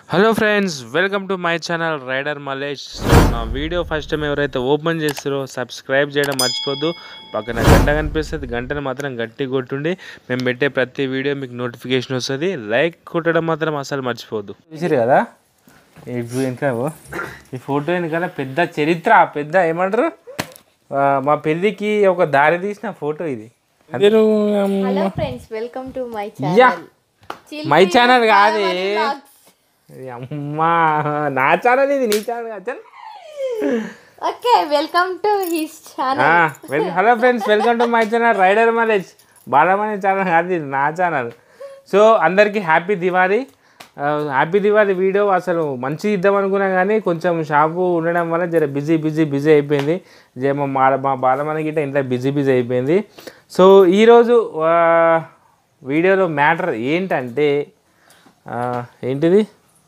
Hello friends welcome to my channel rider Malesh నా video first time ఎవరైతే open చేస్తారో subscribe చేయడం మర్చిపోద్దు పక్కన గంట కనిపిస్తుంది గంటను మాత్రం గట్టి కొట్టుండి మేము పెట్టే ప్రతి వీడియో మీకు నోటిఫికేషన్ వస్తుంది లైక్ కొట్టడం మాత్రం అసలు మర్చిపోద్దు చూసారు కదా ఈ వెనక ఈ ఫోటో వెనకాల పెద్ద చరిత్ర పెద్ద ఏమంటారు ఆ, మా పెళ్ళికి ఒక దారి తీసిన ఫోటో ఇది అందరూ hello friends welcome to my యా ఛానల్ మై ఛానల్ కాదు ఇది అమ్మా నా ఛానల్ ఇది నీ ఛానల్ కాదు okay welcome to his channel hello friends welcome to my channel rider Malesh Balamani channel కాదు ఇది నా ఛానల్ సో అందరికీ happy Diwali happy Diwali video అసలు మంచి ఇద్దాం అనుకున్నా కానీ కొంచెం షాపు ఉండడం వల్ల జర బిజీ బిజీ బిజీ అయిపోయింది జర మా మా- మా బాలమణి గిట్ట ఇంట్లో బిజీ బిజీ అయిపోయింది సో ఈరోజు ఆ, వీడియోలో మ్యాటర్ ఏంటంటే ఆ, ఏంటిది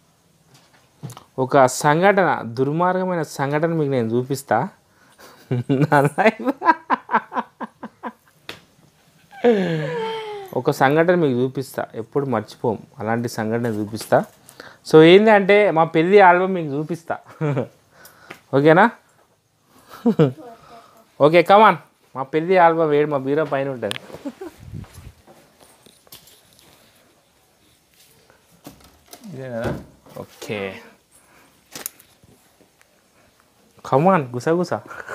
ఒక సంఘటన దుర్మార్గమైన సంఘటన మీకు నేను చూపిస్తా నా లైఫ్ ఒక సంఘటన మీకు చూపిస్తా ఎప్పుడు మర్చిపోం అలాంటి సంఘటన చూపిస్తా సో ఏంటి అంటే మా పెళ్ళి ఆల్బమ్ మీకు చూపిస్తా ఓకేనా ఓకే కమాన్ మా పెళ్ళి ఆల్బమ్ వేడు మా బీరో పైన ఉంటుంది ఇదే కదా ఓకే కమాన్ గుసగుస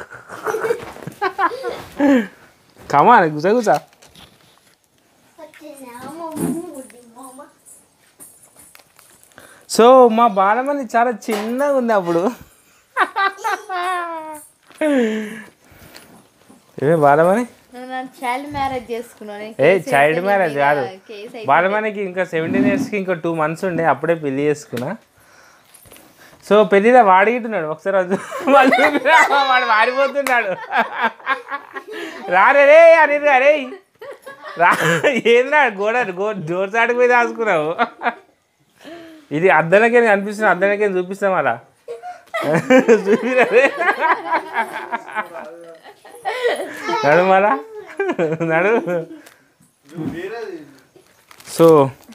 కమాన్ గుసగుస సో మా బాలమని చాలా చిన్నగా ఉంది అప్పుడు ఏమే బాలమని నేను చైల్డ్ మ్యారేజ్ చేసుకున్నాను ఏ చైల్డ్ మ్యారేజ్ కాదు బాలమణికి ఇంకా సెవెంటీన్ ఇయర్స్కి ఇంకా టూ మంత్స్ ఉండే అప్పుడే పెళ్లి చేసుకున్నా సో పెళ్ళిలో వాడిగిట్టున్నాడు ఒకసారి వద్దు. వాడు చూపిరా, వాడు వాడిపోతున్నాడు రారే రే అని అరే రా ఏందా గోడ గో డోర్ సాటికి పోయి దాచుకున్నావు ఇది అద్దనకే అనిపిస్తుంది అద్దనకే చూపిస్తాం అలా చూపిరా రే. నడు మళ్ళా నడు సో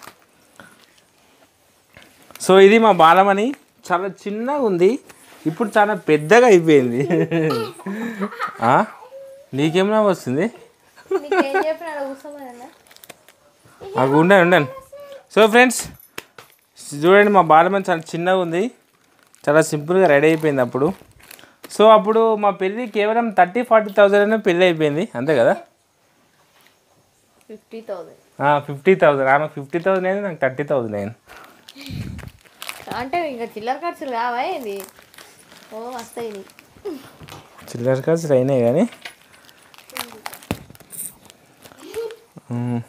సో ఇది మా బాలమణి చాలా చిన్నగా ఉంది ఇప్పుడు చాలా పెద్దగా అయిపోయింది ఆ? నీకేమైనా వస్తుంది నీకేం చెప్పినాడు కూర్చోమన్నా నాకు ఉండండి ఉండండి సో ఫ్రెండ్స్ చూడండి మా బాలమణి చాలా చిన్నగా ఉంది చాలా సింపుల్గా రెడీ అయిపోయింది అప్పుడు సో అప్పుడు మా పెళ్ళి కేవలం థర్టీ ఫార్టీ థౌజండ్ పెళ్ళి అయిపోయింది అంతే కదా ఫిఫ్టీ థౌసండ్ ఫిఫ్టీ థౌజండ్ ఆమె ఫిఫ్టీ థౌజండ్ అయింది నాకు థర్టీ థౌజండ్ అయింది అంటే ఇంకా చిల్లర ఖర్చులు కావా ఏంది ఓ వస్తాయి నీకు. చిల్లర ఖర్చులు అయినాయి కానీ ఉమ్.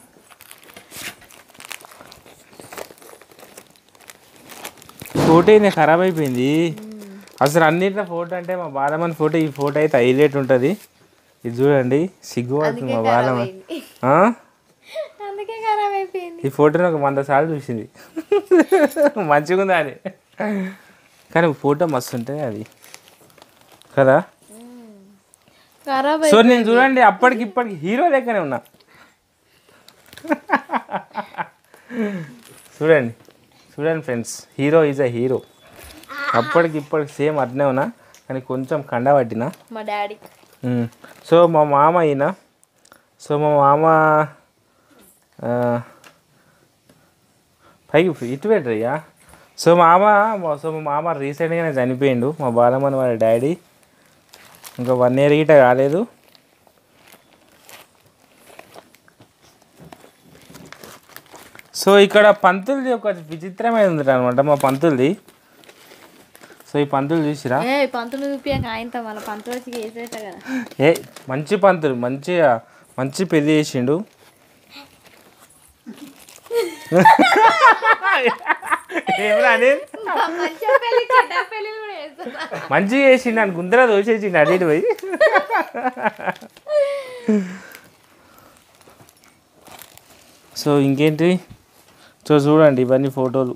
ఫోటో అయితే ఖరాబ్ అయిపోయింది అసలు అన్నిట్లో ఫోటో అంటే మా బాలమని ఫోటో ఈ ఫోటో అయితే హైలైట్ ఉంటుంది ఇది చూడండి సిగ్గు పడుతుంది అందుకే మా ఖరాబ్ బాలమని అయింది ఆ? అందుకే ఖరాబ్ అయిపోయింది ఈ ఫోటోని ఒక వంద సార్లు చూసింది మంచిగా ఉంది అది కానీ ఫోటో మస్తు ఉంటుంది అది కదా ఖరాబ్ సో నేను చూడండి అప్పటికి ఇప్పటికి హీరో లెక్కనే ఉన్నా చూడండి చూడండి friends hero is a hero అప్పటికి ఇప్పటికి సేమ్ అట్నే ఉన్నా కానీ కొంచెం కండ పట్టిన మా డాడీ ఉమ్. సో మా మామ ఈయన సో మా మామ ఆ, పైకి ఇటు పెట్టరయ్యా సో మామ మా- సో మా మామ రీసెంట్గానే చనిపోయిండు మా బాలమ్మని వాళ్ళ డాడీ ఇంకా వన్ ఇయర్ గిట కాలేదు సో ఇక్కడ పంతులది ఒక విచిత్రమైన ఉంది అనమాట మా పంతులది సో ఈ పంతులు చూసిరా ఏ పంతులు చూపియాక ఆయనతో మళ్ళీ పంతులు వచ్చి చేసేట కదా ఏ మంచి పంతులు మంచిగా మంచి పెళ్లి చేసిండు ఏమరా అనిల్? మంచిగా పెళ్లి చెడ్డ పెళ్లి కూడా చేస్తున్నా మంచిగా చేసిండు అని గుందర దోసేసిండు అటు ఇటు పోయి సో ఇంకేంటి సో చూడండి ఇవన్నీ ఫోటోలు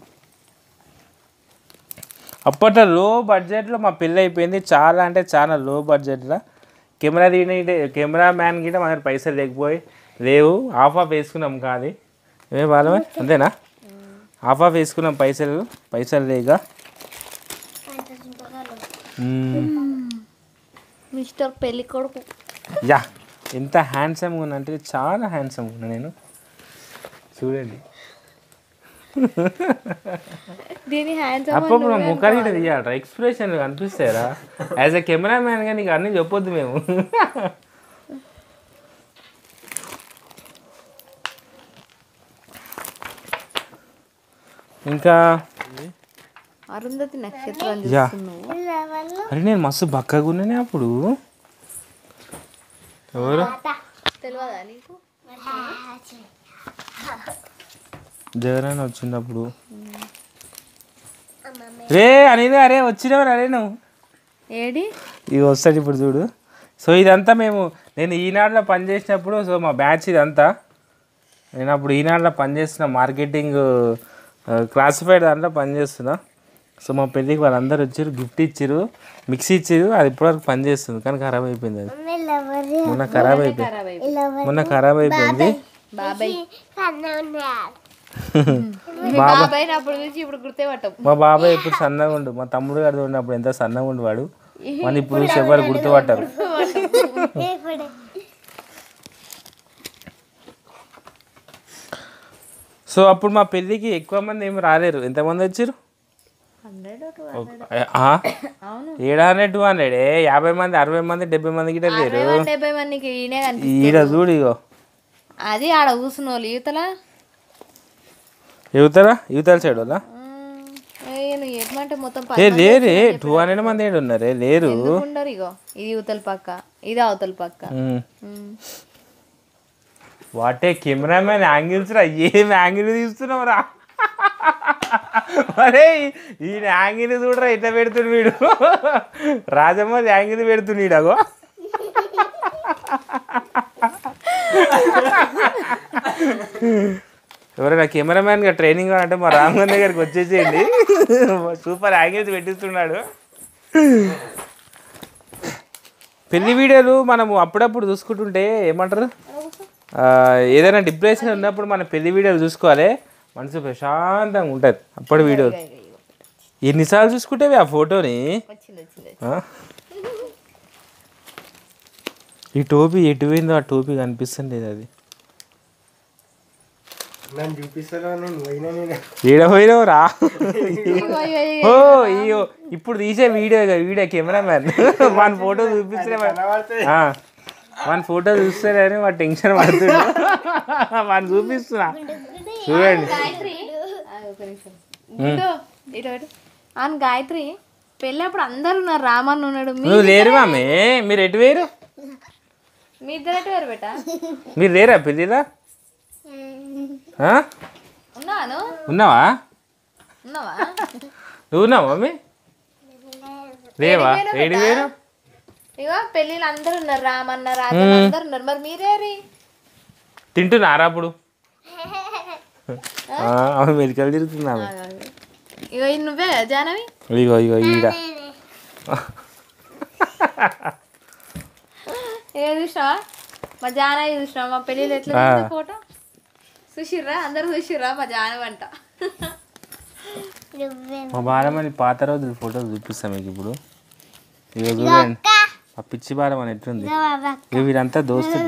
అప్పట్లో లో బడ్జెట్లో మా పెళ్ళి అయిపోయింది చాలా అంటే చాలా లో బడ్జెట్లో కెమెరా తీయని కెమెరా మ్యాన్ గిట్ట మన దగ్గర పైసలు లేకపోయి లేవు ఆఫ్ ఆఫ్ వేసుకున్నాం కానీ ఏ బాలమే అంతేనా హాఫ్ హాఫ్ వేసుకున్నాం పైసలు పైసలు లేక మ్మ్. మిస్టర్ పెళ్లి కొడుకు యా ఎంత హ్యాండ్సమ్గా ఉన్నా అంటే చాలా హ్యాండ్సమ్గా ఉన్నా నేను చూడండి దీని హ్యాండ్స్ అప్పుడు మా ముఖాలు గిట్ట తీయాలరా ఎక్స్ప్రెషన్లు కనిపిస్తాయరా యాజ్ ఎ కెమెరామ్యాన్గా నీకు అన్నీ చెప్పొద్దు మేము ఇంకా అరుంధతి నక్షత్రం యా చూస్తున్నావు అరే నేను మస్తు బక్కగా ఉన్నానే అప్పుడు ఎవరు తెలియదా నీకు జగన్ వచ్చినప్పుడు రే అనేది అరే వచ్చినవారు అరే నువ్వు ఏడి ఇక వస్తాడు ఇప్పుడు చూడు సో ఇదంతా మేము నేను ఈనాడులో పనిచేసినప్పుడు సో మా బ్యాచ్ ఇదంతా నేను అప్పుడు ఈనాడులో పనిచేస్తున్న మార్కెటింగ్ క్లాసిఫైడ్ దాంట్లో పనిచేస్తున్నా సో మా పెళ్ళికి వాళ్ళందరూ వచ్చారు గిఫ్ట్ ఇచ్చారు మిక్సీ ఇచ్చారు అది ఇప్పటివరకు పనిచేస్తుంది కానీ ఖరాబ్ అయిపోయింది అది మొన్న ఖరాబ్ అయిపోయింది ఖరాబ్ అయిపోయింది మొన్న ఖరాబ్ అయిపోయింది బాబాయ్ మీ బాబా బాబాయ్ అప్పుడు నుంచి ఇప్పుడు గుర్తే పట్టం మా బాబాయ్ ఇప్పుడు సన్నగా ఉండు మా తమ్ముడు గారు ఉన్నప్పుడు ఎంత సన్నగా ఉండు వాడు మన ఇప్పుడు చూసి ఎవరు గుర్తుపట్టారు సో అప్పుడు మా పెళ్ళికి ఎక్కువ మంది ఏమి రాలేరు ఎంతమంది వచ్చారు హండ్రెడ్ అవును ఏడు హండ్రెడ్ టూ హండ్రెడ్ ఏ యాభై మంది అరవై మంది డెబ్బై మంది గిట్ట లేరు అరవై మంది డెబ్బై మందికి ఈయనే కనిపి ఈడ చూడు ఇగో అది ఆడ కూర్చున్న వాళ్ళు యువతల యువతరా యువతల సైడ్ వాళ్ళ నువ్వు ఎట్మంటే మొత్తం ఏ లేరే టూ హండ్రెడ్ మంది ఏడు ఉన్నారే లేరు ఉండరు ఇగో ఇది యువతల పక్క ఇది అవతల పక్క um. Um. What a cameraman angles రా ఏం యాంగిల్ తీస్తున్నావు రా అరే ఈయన యాంగిల్ చూడరా ఇట్లా పెడుతుడు వీడు రాజమౌళి యాంగిల్ పెడుతున్నాడు అగో ఎవరైనా కెమెరామ్యాన్గా ట్రైనింగ్ కావాలంటే మా రామగన్ దగ్గరికి వచ్చేసేయండి సూపర్ యాంగిల్స్ పెట్టిస్తున్నాడు పెళ్లి వీడియోలు మనము అప్పుడప్పుడు చూసుకుంటుంటే ఏమంటారు ఆ, ఏదైనా డిప్రెషన్ ఉన్నప్పుడు మన పెళ్లి వీడియోలు చూసుకోవాలి మనసు ప్రశాంతంగా ఉంటుంది అప్పటి వీడియోలు ఎన్నిసార్లు చూసుకుంటేవి ఆ ఫోటోని వచ్చింది వచ్చింది ఆ? ఈ టోపీ ఎటు పోయిందో ఆ టోపీ కనిపిస్తుంది అది నన్ను చూపిస్తారా నేను పోయినా నేను ఈడ పోయినావు రా ఇగో, ఇగో, ఇగో. ఓ అయ్యో ఇప్పుడు తీసే వీడియో ఇక వీడియో కెమెరామ్యాన్ మన ఫోటో చూపిస్తే కనబడుతుంది. మన ఫోటో చూస్తేనే అని వాడు టెన్షన్ పడుతుంది వాడిని చూపిస్తున్నా చూడండి గాయత్రి ఆ, ఒక నిమిషం ఇటు ఇటు ఇటు అవును గాయత్రి పెళ్ళప్పుడు అందరు ఉన్నారు రామన్ ఉన్నాడు మీ నువ్వు లేరు మామే మీరు ఎటు వేరు మీ ఇద్దరు ఎటు వేరు బేట మీరు లేరా పెళ్ళిలా ఆ? ఉన్నాను ఉన్నావా ఉన్నావా నువ్వు ఉన్నావా మమ్మీ లేవా ఏడు వేరు ఇగో పెళ్ళిళ్ళు అందరు ఉన్నారు రామన్న రాజు అందరు ఉన్నారు మరి మీరేరి తింటున్నారా అప్పుడు ఆ, ఆమె మెడికల్ తిరుగుతుంది ఆమె ఇగో ఇది నువ్వే జానవి ఇగో ఇగో ఈడ ఏ చూసినావా మా జానవి చూసినావా మా పెళ్ళిళ్ళు ఎట్లా ఆ. ఉంది ఫోటో చూసిర్రా అందరు చూసిర్రా మా జానవి అంట మా బాలమని పాత రోజుల ఫోటోలు చూపిస్తాం మీకు ఇప్పుడు ఇగో చూడండి ఆ పిచ్చి బాలం అని ఎట్లుంది ఇగో వీరంతా దోస్తులు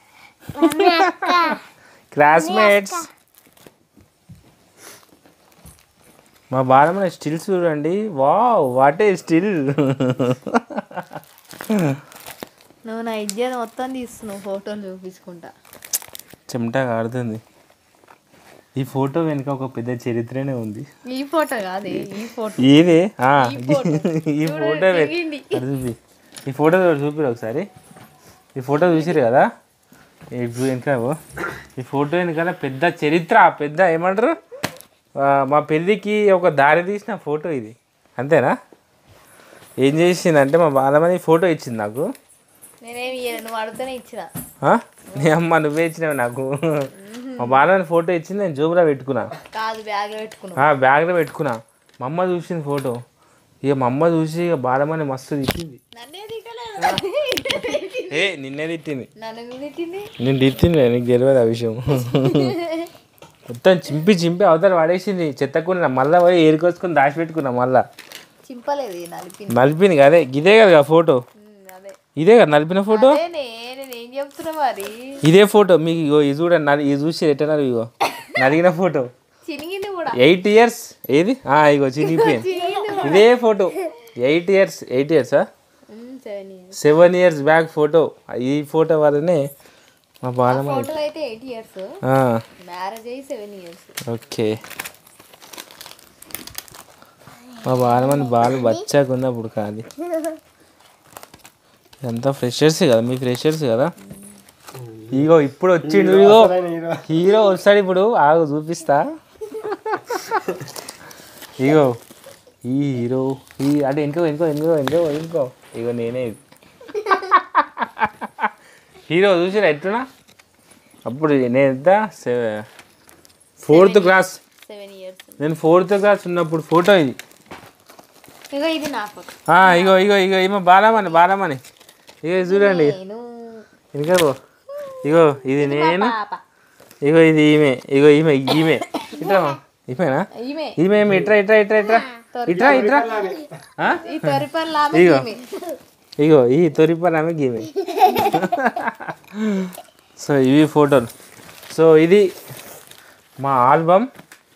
క్లాస్మేట్స్ మా బాలమని స్టిల్స్ చూడండి వావ్ వాట్ ఏ స్టిల్ నువ్వు నా ఇజ్జత మొత్తం తీస్తున్నావు ఫోటోలు చూపించుకుంటా చెమట కాడుతుంది ఈ ఫోటో వెనుక ఒక పెద్ద చరిత్రనే ఉంది ఈ ఫోటో కాదు ఈ ఫోటో ఏదే ఆ, ఈ ఫోటో. ఈ చూడు, ఫోటో వె- దిగింది. అటు చూపి ఈ ఫోటో చూపిరు ఒకసారి ఈ ఫోటో చూసిరు కదా ఇప్పుడు వెనక ఓ. ఈ ఫోటో వెనకాల పెద్ద చరిత్ర పెద్ద ఏమంటారు ఆ, మా పెళ్ళికి ఒక దారి తీసిన ఫోటో ఇది అంతేనా ఏం చేసిందంటే మా బాలమని ఫోటో ఇచ్చింది నాకు నేనేమి ఇయ్యను, నువ్వు అడిగితేనే ఇచ్చిన ఆ? నీ అమ్మ నువ్వే ఇచ్చినావు నాకు మా బాలమని ఫోటో ఇచ్చింది నేను జోబులో పెట్టుకున్నా కాదు బ్యాగ్లో పెట్టుకున్నావు ఆ, బ్యాగ్లో పెట్టుకున్నా మా అమ్మ చూసింది ఫోటో ఇక మా అమ్మ చూసి ఇక బాలమని మస్తు తిట్టింది నన్నే తిట్టలేదు ఏ నిన్నే తిట్టింది నన్ను ఎందుకు తిట్టింది నేను తిట్టింది నీకు తెలియదు ఆ విషయం మొత్తం చింపి చింపి అవతల పడేసింది చెత్తకుండా మళ్ళీ పోయి ఏరుకొచ్చుకొని దాచిపెట్టుకున్నా మళ్ళా చింపలేదు ఈ నలిపి నలిపింది అదే ఇదే కదా ఫోటో అదే ఇదే కదా నలిపిన ఫోటో అదే నేను ఏం చెప్తున్నా మరి ఇదే ఫోటో మీకు ఇగో ఇది చూడండి నలి- ఇది చూసి ఎట్టన్నారు ఇగో నలిగిన ఫోటో చినిగింది కూడా ఎయిట్ ఇయర్స్ ఏది ఆ, ఇగో చినిగిపోయింది ఇదే ఫోటో ఎయిట్ ఇయర్స్ ఎయిట్ ఇయర్సా seven years seven years back photo ఈ ఫోటో వల్లనే మా బాలమ్మ ఫోటో అయితే ఎయిట్ ఇయర్స్ ఆ, మ్యారేజ్ అయ్యి సెవెన్ ఇయర్స్ ఓకే మా బాలమని బాలు బచ్చాకు ఉన్నప్పుడు కాదు ఇదంతా ఫ్రెషర్స్ కదా మీ ఫ్రెషర్స్ కదా ఇగో ఇప్పుడు వచ్చిండు ఇగో హీరో హీరో వస్తాడు ఇప్పుడు ఆగు చూపిస్తా ఇగో ఈ హీరో ఈ అంటే ఇంకో ఇంకో ఇంకో ఇంకో ఇంకో ఇగో నేనే ఇది హీరో చూసిరా ఎట్టునా అప్పుడు నేను ఎంత ఫోర్త్ క్లాస్ సెవెన్ ఇయర్స్ నేను ఫోర్త్ క్లాస్ ఉన్నప్పుడు ఫోటో ఇది ఇగో ఇది నా ఫోటో ఆ, ఇగో ఇగో ఇగో ఏమో బాలమని బాలమని ఇగో ఇది చూడండి నేను ఇంకా ఇగో ఇది నేను పాప ఇగో ఇది ఈమె ఇగో ఈమె ఈమె ఇట్రా ఈమెనా ఈమె ఈమె ఈమె ఇట్రా ఇట్రా ఇట్రా ఇట్రా ఇట్రా ఇట్రా ఆ? ఈ తొరి పని లాభం ఇగో. ఈమె ఇగో ఈ తొరిపని ఆమె గీమె సో ఇవి ఫోటోలు సో ఇది మా ఆల్బమ్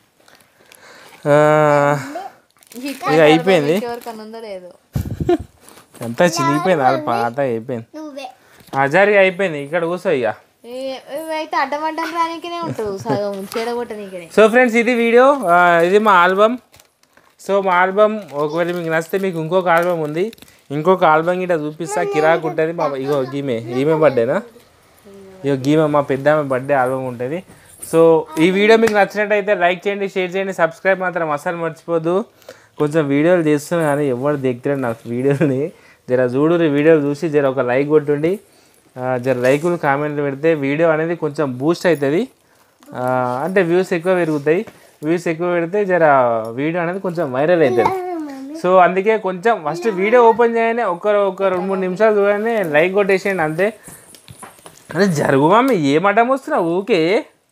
ఇప్పుడు ఇక అయిపోయింది ఎవరికన్నా ఉందో లేదో అంతా చినిగిపోయింది ఆల్ పాత అయిపోయింది అజారి అయిపోయింది ఇక్కడ కూర్చో ఇక ఏ- ఇవైతే అడ్డం అడ్డం రానికనే ఉంటారు సగం చెడగొట్టనీకనే సో ఫ్రెండ్స్ ఇది వీడియో ఆ, ఇది మా ఆల్బమ్ సో మా ఆల్బమ్ ఒకవేళ మీకు నచ్చితే మీకు ఇంకొక ఆల్బమ్ ఉంది ఇంకొక ఆల్బమ్ గిట్ట చూపిస్తా కిరాక్ ఉంటుంది మా ఇగో గీమే ఈమె బర్త్డేనా ఇగో గీమె మా పెద్దామె బర్త్డే ఆల్బమ్ ఉంటుంది సో ఈ వీడియో మీకు నచ్చినట్టయితే లైక్ చేయండి షేర్ చేయండి సబ్స్క్రైబ్ మాత్రం అస్సలు మర్చిపోద్దు కొంచెం వీడియోలు చేస్తున్నాను కానీ ఎవరు దిగుతారు నాకు వీడియోని జర చూడు వీడియోలు చూసి జర ఒక లైక్ కొట్టుండి ఆ, జర లైకులు కామెంట్లు పెడితే వీడియో అనేది కొంచెం బూస్ట్ అవుతుంది ఆ, అంటే వ్యూస్ ఎక్కువ పెరుగుతాయి వ్యూస్ ఎక్కువ పెడితే జర వీడియో అనేది కొంచెం వైరల్ అవుతుంది సో అందుకే కొంచెం ఫస్ట్ వీడియో ఓపెన్ చేయగానే ఒక ఒక రెండు మూడు నిమిషాలు చూడగానే లైక్ కొట్టేసేయండి అంతే అదే జరుగు మమ్మీ ఏ మటం వస్తున్నావు ఊకే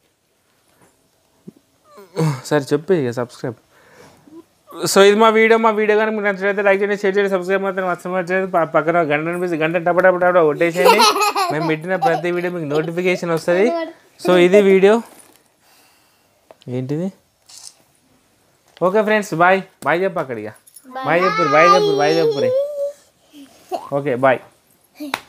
సరే చెప్పు ఇక సబ్స్క్రైబ్ సో ఇది మా వీడియో మా వీడియో కానీ మీకు నచ్చినట్లయితే లైక్ చేయండి షేర్ చేయండి సబ్స్క్రైబ్ మాత్రం మర్చిపోలేదు పక్కన గంట అనిపిస్తుంది గంట టప టప టప కొట్టేసేయండి మేము పెట్టిన ప్రతి వీడియో మీకు నోటిఫికేషన్ వస్తుంది సో ఇది వీడియో ఏంటిది ఓకే ఫ్రెండ్స్ బాయ్ బాయ్ చెప్పు అక్కడిగా బాయ్ చెప్పు బాయ్ చెప్పు బాయ్ చెప్పు ఓకే బాయ్